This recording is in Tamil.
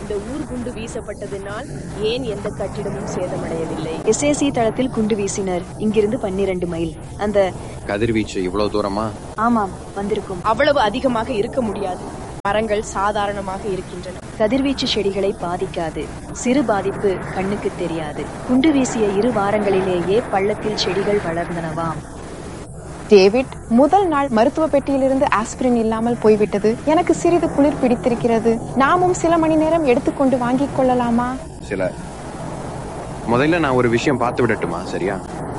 இந்த ஊர் குண்டு வீசப்பட்டதினால் ஏன் எந்த கட்டிடமும் சேதமடையவில்லை எஸ்ஏசி தளத்தில் குண்டு வீசினர் இங்கிருந்து பன்னிரண்டு மைல் அந்த கதிர்வீச்சு இவ்வளவு தூரமா ஆமாம் வந்திருக்கும் அவ்வளவு அதிகமாக இருக்க முடியாது மரங்கள் சாதாரணமாக இருக்கின்றன கதிர்வீச்சு செடிகளை பாதிக்காது சிறு பாதிப்பு கண்ணுக்கு தெரியாது குண்டு வீசிய இரு வாரங்களிலேயே பள்ளத்தில் செடிகள் வளர்ந்தனவாம் டேவிட் முதல் நாள் மருத்துவ பெட்டியிலிருந்து ஆஸ்பிரின் இல்லாமல் போய்விட்டது எனக்கு சிறிது குளிர் பிடித்திருக்கிறது நாமும் சில மணி நேரம் எடுத்துக்கொண்டு வாங்கிக் கொள்ளலாமா சில முதல்ல நான் ஒரு விஷயம் பார்த்து விடட்டுமா சரியா